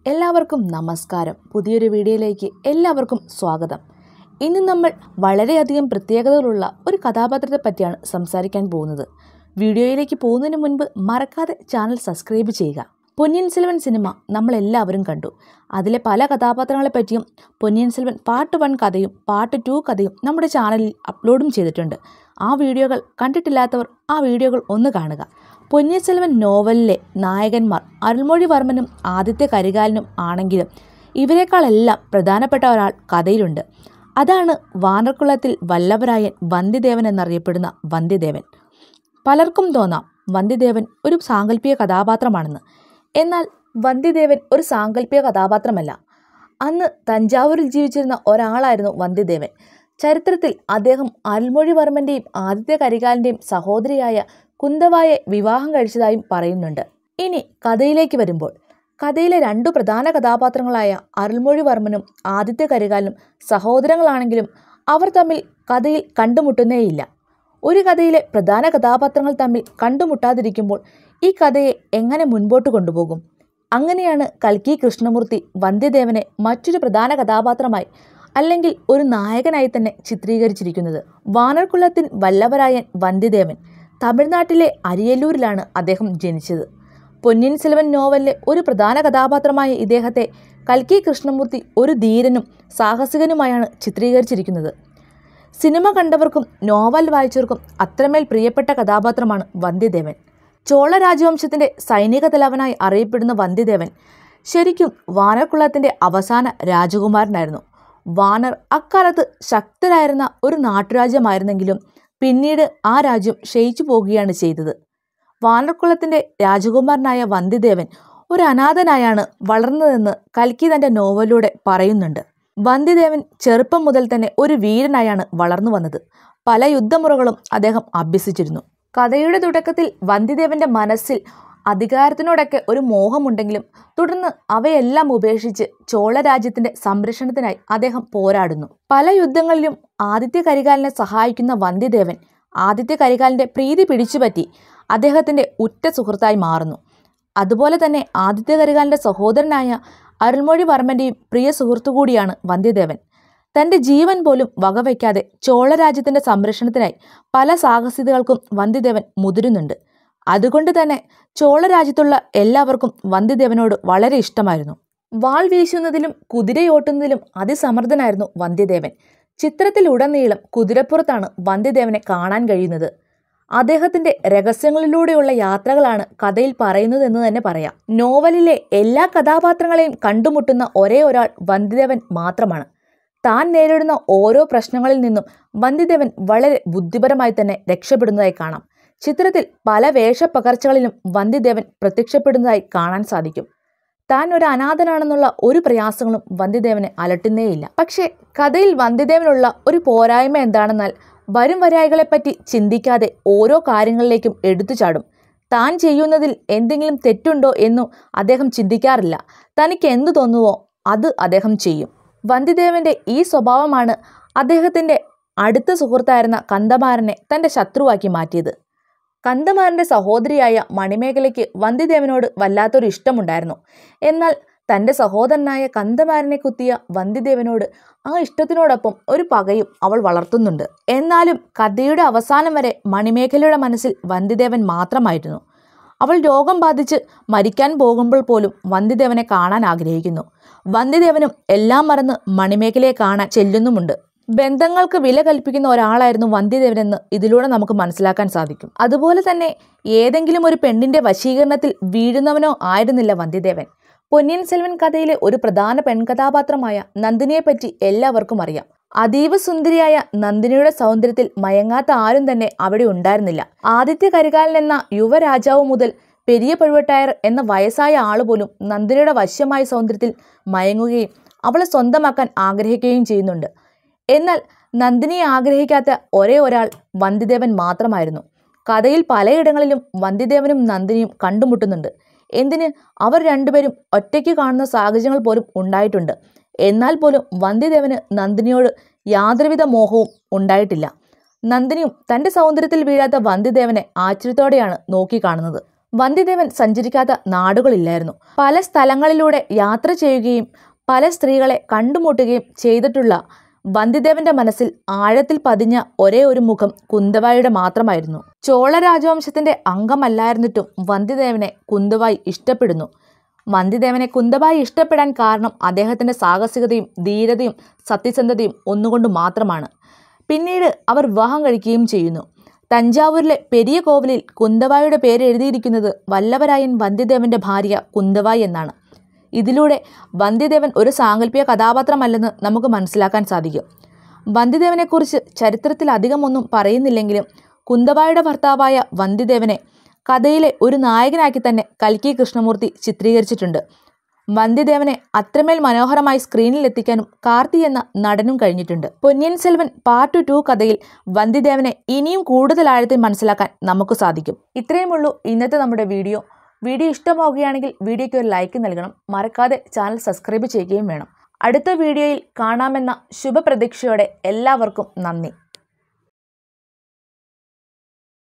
എല്ലാവർക്കും നമസ്കാരം പുതിയൊരു വീഡിയോയിലേക്ക് എല്ലാവർക്കും സ്വാഗതം ഇന്ന് നമ്മൾ വളരെയധികം പ്രത്യേകതകളുള്ള ഒരു കഥാപാത്രത്തെ പറ്റിയാണ് സംസാരിക്കാൻ പോകുന്നത് വീഡിയോയിലേക്ക് പോകുന്നതിന് മുൻപ് മറക്കാതെ ചാനൽ സബ്സ്ക്രൈബ് ചെയ്യുക പൊന്നിയിൻ സെൽവൻ സിനിമ നമ്മളെല്ലാവരും കണ്ടു അതിലെ പല കഥാപാത്രങ്ങളെ പറ്റിയും പൊന്നിയിൻ സെൽവൻ പാർട്ട് വൺ കഥയും പാർട്ട് ടു കഥയും നമ്മുടെ ചാനലിൽ അപ്ലോഡും ചെയ്തിട്ടുണ്ട് ആ വീഡിയോകൾ കണ്ടിട്ടില്ലാത്തവർ ആ വീഡിയോകൾ ഒന്ന് കാണുക പൊന്നിയിൻ സെൽവൻ നോവലിലെ നായകന്മാർ അരുൾമൊഴിവർമ്മനും ആദിത്യ കരികാലനും ആണെങ്കിലും ഇവരെക്കാളെല്ലാം പ്രധാനപ്പെട്ട ഒരാൾ കഥയിലുണ്ട് അതാണ് വാനർക്കുളത്തിൽ വല്ലഭരായൻ വന്ധ്യദേവൻ എന്നറിയപ്പെടുന്ന വന്ധ്യദേവൻ പലർക്കും തോന്നാം വന്ധ്യദേവൻ ഒരു സാങ്കല്പിക കഥാപാത്രമാണെന്ന് എന്നാൽ വന്ധ്യദേവൻ ഒരു സാങ്കല്പിക കഥാപാത്രമല്ല അന്ന് തഞ്ചാവൂരിൽ ജീവിച്ചിരുന്ന ഒരാളായിരുന്നു വന്ധ്യദേവൻ ചരിത്രത്തിൽ അദ്ദേഹം അരുൾമൊഴിവർമ്മൻ്റെയും ആദിത്യ കരികാലിൻ്റെയും സഹോദരിയായ കുന്തവായെ വിവാഹം കഴിച്ചതായും പറയുന്നുണ്ട് ഇനി കഥയിലേക്ക് വരുമ്പോൾ കഥയിലെ രണ്ടു പ്രധാന കഥാപാത്രങ്ങളായ അരുൾമൊഴിവർമ്മനും ആദിത്യ കരികാലിനും സഹോദരങ്ങളാണെങ്കിലും അവർ തമ്മിൽ കഥയിൽ കണ്ടുമുട്ടുന്നേയില്ല ഒരു കഥയിലെ പ്രധാന കഥാപാത്രങ്ങൾ തമ്മിൽ കണ്ടുമുട്ടാതിരിക്കുമ്പോൾ ഈ കഥയെ എങ്ങനെ മുൻപോട്ട് കൊണ്ടുപോകും അങ്ങനെയാണ് കൽക്കി കൃഷ്ണമൂർത്തി വന്ധ്യദേവനെ മറ്റൊരു പ്രധാന കഥാപാത്രമായി അല്ലെങ്കിൽ ഒരു നായകനായി തന്നെ ചിത്രീകരിച്ചിരിക്കുന്നത് വാനർകുളത്തിൻ വല്ലഭരായൻ വന്ധ്യദേവൻ തമിഴ്നാട്ടിലെ അരിയല്ലൂരിലാണ് അദ്ദേഹം ജനിച്ചത് പൊന്നിയിൻ സെൽവൻ നോവലിലെ ഒരു പ്രധാന കഥാപാത്രമായ ഇദ്ദേഹത്തെ കൽക്കി കൃഷ്ണമൂർത്തി ഒരു ധീരനും സാഹസികനുമായാണ് ചിത്രീകരിച്ചിരിക്കുന്നത് സിനിമ കണ്ടവർക്കും നോവൽ വായിച്ചവർക്കും അത്രമേൽ പ്രിയപ്പെട്ട കഥാപാത്രമാണ് വന്ധ്യദേവൻ ചോള രാജവംശത്തിൻ്റെ സൈനിക തലവനായി അറിയപ്പെടുന്ന വന്ധ്യദേവൻ ശരിക്കും വാനർകുളത്തിൻ്റെ അവസാന രാജകുമാരനായിരുന്നു വാനർ അക്കാലത്ത് ശക്തരായിരുന്ന ഒരു നാട്ടുരാജ്യമായിരുന്നെങ്കിലും പിന്നീട് ആ രാജ്യം ക്ഷയിച്ചു പോകുകയാണ് ചെയ്തത് വാനർകുളത്തിൻ്റെ രാജകുമാരനായ വന്ധ്യദേവൻ ഒരു അനാഥനായാണ് വളർന്നതെന്ന് കൽക്കി തൻ്റെ നോവലിലൂടെ പറയുന്നുണ്ട് വന്ധ്യദേവൻ ചെറുപ്പം മുതൽ തന്നെ ഒരു വീരനായാണ് വളർന്നു വന്നത് പല യുദ്ധമുറകളും അദ്ദേഹം അഭ്യസിച്ചിരുന്നു കഥയുടെ തുടക്കത്തിൽ വന്ധ്യദേവന്റെ മനസ്സിൽ അധികാരത്തിനോടൊക്കെ ഒരു മോഹമുണ്ടെങ്കിലും തുടർന്ന് അവയെല്ലാം ഉപേക്ഷിച്ച് ചോള രാജ്യത്തിന്റെ സംരക്ഷണത്തിനായി അദ്ദേഹം പോരാടുന്നു പല യുദ്ധങ്ങളിലും ആദിത്യ കരികാലിനെ സഹായിക്കുന്ന വന്ധ്യദേവൻ ആദിത്യ കരികാലിന്റെ പ്രീതി പിടിച്ചുപറ്റി അദ്ദേഹത്തിന്റെ ഉറ്റ സുഹൃത്തായി മാറുന്നു അതുപോലെ തന്നെ ആദിത്യ കരികാലിന്റെ സഹോദരനായ അരുൾമൊഴിവർമ്മന്റെയും പ്രിയ സുഹൃത്തു കൂടിയാണ് വന്ധ്യദേവൻ തന്റെ ജീവൻ പോലും വകവയ്ക്കാതെ ചോളരാജ്യത്തിന്റെ സംരക്ഷണത്തിനായി പല സാഹസികതകൾക്കും വന്ധ്യദേവൻ മുതിരുന്നുണ്ട് അതുകൊണ്ട് തന്നെ ചോളരാജ്യത്തുള്ള എല്ലാവർക്കും വന്ധ്യദേവനോട് വളരെ ഇഷ്ടമായിരുന്നു വാൾ വീശുന്നതിലും കുതിരയോട്ടുന്നതിലും അതിസമർത്ഥനായിരുന്നു വന്ധ്യദേവൻ ചിത്രത്തിലുടനീളം കുതിരപ്പുറത്താണ് വന്ധ്യദേവനെ കാണാൻ കഴിയുന്നത് അദ്ദേഹത്തിന്റെ രഹസ്യങ്ങളിലൂടെയുള്ള യാത്രകളാണ് കഥയിൽ പറയുന്നതെന്ന് തന്നെ പറയാം നോവലിലെ എല്ലാ കഥാപാത്രങ്ങളെയും കണ്ടുമുട്ടുന്ന ഒരേ ഒരാൾ വന്ധ്യദേവൻ മാത്രമാണ് താൻ നേരിടുന്ന ഓരോ പ്രശ്നങ്ങളിൽ നിന്നും വന്ധ്യദേവൻ വളരെ ബുദ്ധിപരമായി തന്നെ രക്ഷപ്പെടുന്നതായി കാണാം ചിത്രത്തിൽ പല വേഷപ്പകർച്ചകളിലും വന്ധ്യദേവൻ പ്രത്യക്ഷപ്പെടുന്നതായി കാണാൻ സാധിക്കും താൻ ഒരു അനാഥനാണെന്നുള്ള ഒരു പ്രയാസങ്ങളും വന്ധ്യദേവനെ അലട്ടുന്നേയില്ല പക്ഷേ കഥയിൽ വന്ധ്യദേവനുള്ള ഒരു പോരായ്മ എന്താണെന്നാൽ വരും വരായികളെപ്പറ്റി ചിന്തിക്കാതെ ഓരോ കാര്യങ്ങളിലേക്കും എടുത്തു ചാടും താൻ ചെയ്യുന്നതിൽ എന്തെങ്കിലും തെറ്റുണ്ടോ എന്നും അദ്ദേഹം ചിന്തിക്കാറില്ല തനിക്ക് എന്തു തോന്നുവോ അത് അദ്ദേഹം ചെയ്യും വന്ധ്യദേവന്റെ ഈ സ്വഭാവമാണ് അദ്ദേഹത്തിന്റെ അടുത്ത സുഹൃത്തായിരുന്ന കന്ദമാരനെ തന്റെ ശത്രുവാക്കി മാറ്റിയത് കന്ദമാരന്റെ സഹോദരിയായ മണിമേഖലയ്ക്ക് വന്ധ്യദേവനോട് വല്ലാത്തൊരു ഇഷ്ടമുണ്ടായിരുന്നു എന്നാൽ തന്റെ സഹോദരനായ കന്ദമാരനെ കുത്തിയ വന്ധ്യദേവനോട് ആ ഇഷ്ടത്തിനോടൊപ്പം ഒരു പകയും അവൾ വളർത്തുന്നുണ്ട് എന്നാലും കഥയുടെ അവസാനം വരെ മണിമേഖലയുടെ മനസ്സിൽ വന്ധ്യദേവൻ മാത്രമായിരുന്നു അവൾ രോഗം ബാധിച്ച് മരിക്കാൻ പോകുമ്പോൾ പോലും വന്ധ്യദേവനെ കാണാൻ ആഗ്രഹിക്കുന്നു വന്ധ്യദേവനും എല്ലാം മറന്ന് മണിമേഖലയെ കാണാൻ ചെല്ലുന്നുമുണ്ട് ബന്ധങ്ങൾക്ക് വില കൽപ്പിക്കുന്ന ഒരാളായിരുന്നു വന്ധ്യദേവനെന്ന് ഇതിലൂടെ നമുക്ക് മനസ്സിലാക്കാൻ സാധിക്കും അതുപോലെ തന്നെ ഏതെങ്കിലും ഒരു പെണ്ണിന്റെ വശീകരണത്തിൽ വീഴുന്നവനോ ആയിരുന്നില്ല വന്ധ്യദേവൻ പൊന്നിയിൻ സെൽവൻ കഥയിലെ ഒരു പ്രധാന പെൺകഥാപാത്രമായ നന്ദിനിയെപ്പറ്റി എല്ലാവർക്കും അറിയാം അതീവ സുന്ദരിയായ നന്ദിനിയുടെ സൗന്ദര്യത്തിൽ മയങ്ങാത്ത ആരും തന്നെ അവിടെ ഉണ്ടായിരുന്നില്ല ആദിത്യ കരികാലൻ എന്ന യുവരാജാവ് മുതൽ പെരിയ പഴുവട്ടായർ എന്ന വയസ്സായ ആളുപോലും നന്ദിനിയുടെ വശ്യമായ സൗന്ദര്യത്തിൽ മയങ്ങുകയും അവളെ സ്വന്തമാക്കാൻ ആഗ്രഹിക്കുകയും ചെയ്യുന്നുണ്ട് എന്നാൽ നന്ദിനിയെ ആഗ്രഹിക്കാത്ത ഒരേ ഒരാൾ വന്ധ്യദേവൻ മാത്രമായിരുന്നു കഥയിൽ പലയിടങ്ങളിലും വന്ധ്യദേവനും നന്ദിനിയും കണ്ടുമുട്ടുന്നുണ്ട് എന്തിന് അവർ രണ്ടുപേരും ഒറ്റയ്ക്ക് കാണുന്ന സാഹചര്യങ്ങൾ പോലും ഉണ്ടായിട്ടുണ്ട് എന്നാൽ പോലും വന്ധ്യദേവന് നന്ദിനിയോട് യാതൊരുവിധ മോഹവും ഉണ്ടായിട്ടില്ല നന്ദിനിയും തന്റെ സൗന്ദര്യത്തിൽ വീഴാത്ത വന്ധ്യദേവനെ ആശ്ചര്യത്തോടെയാണ് നോക്കിക്കാണുന്നത് വന്ധ്യദേവൻ സഞ്ചരിക്കാത്ത നാടുകളില്ലായിരുന്നു പല സ്ഥലങ്ങളിലൂടെ യാത്ര ചെയ്യുകയും പല സ്ത്രീകളെ കണ്ടുമുട്ടുകയും ചെയ്തിട്ടുള്ള വന്ധ്യദേവന്റെ മനസ്സിൽ ആഴത്തിൽ പതിഞ്ഞ ഒരേ ഒരു മുഖം കുന്തവായിയുടെ മാത്രമായിരുന്നു ചോള രാജവംശത്തിന്റെ അംഗമല്ലായിരുന്നിട്ടും വന്ധ്യദേവനെ കുന്തവായി ഇഷ്ടപ്പെടുന്നു വന്ധ്യദേവനെ കുന്തവായി ഇഷ്ടപ്പെടാൻ കാരണം അദ്ദേഹത്തിന്റെ സാഹസികതയും ധീരതയും സത്യസന്ധതയും ഒന്നുകൊണ്ട് മാത്രമാണ് പിന്നീട് അവർ വിവാഹം കഴിക്കുകയും ചെയ്യുന്നു തഞ്ചാവൂരിലെ പെരിയ കോവിലിൽ കുന്തവായുടെ പേര് എഴുതിയിരിക്കുന്നത് വല്ലവരായൻ വന്ധ്യദേവന്റെ ഭാര്യ കുന്തവായി എന്നാണ് ഇതിലൂടെ വന്ധ്യദേവൻ ഒരു സാങ്കല്പിക കഥാപാത്രമല്ലെന്ന് നമുക്ക് മനസ്സിലാക്കാൻ സാധിക്കും വന്ധ്യദേവനെക്കുറിച്ച് ചരിത്രത്തിൽ അധികമൊന്നും പറയുന്നില്ലെങ്കിലും കുന്തവായുടെ ഭർത്താവായ വന്ധ്യദേവനെ കഥയിലെ ഒരു നായകനാക്കി തന്നെ കൽക്കി കൃഷ്ണമൂർത്തി ചിത്രീകരിച്ചിട്ടുണ്ട് വന്ധ്യദേവനെ അത്രമേൽ മനോഹരമായി സ്ക്രീനിൽ എത്തിക്കാനും കാർത്തി എന്ന നടനും കഴിഞ്ഞിട്ടുണ്ട് പൊന്നിയൻ സെൽവൻ പാർട്ട് ടു കഥയിൽ വന്ധ്യദേവനെ ഇനിയും കൂടുതൽ ആഴത്തിൽ മനസ്സിലാക്കാൻ നമുക്ക് സാധിക്കും ഇത്രയുമുള്ളൂ ഇന്നത്തെ നമ്മുടെ വീഡിയോ വീഡിയോ ഇഷ്ടമാവുകയാണെങ്കിൽ വീഡിയോയ്ക്ക് ഒരു ലൈക്ക് നൽകണം മറക്കാതെ ചാനൽ സബ്സ്ക്രൈബ് ചെയ്യുകയും വേണം അടുത്ത വീഡിയോയിൽ കാണാമെന്ന ശുഭപ്രതീക്ഷയോടെ എല്ലാവർക്കും നന്ദി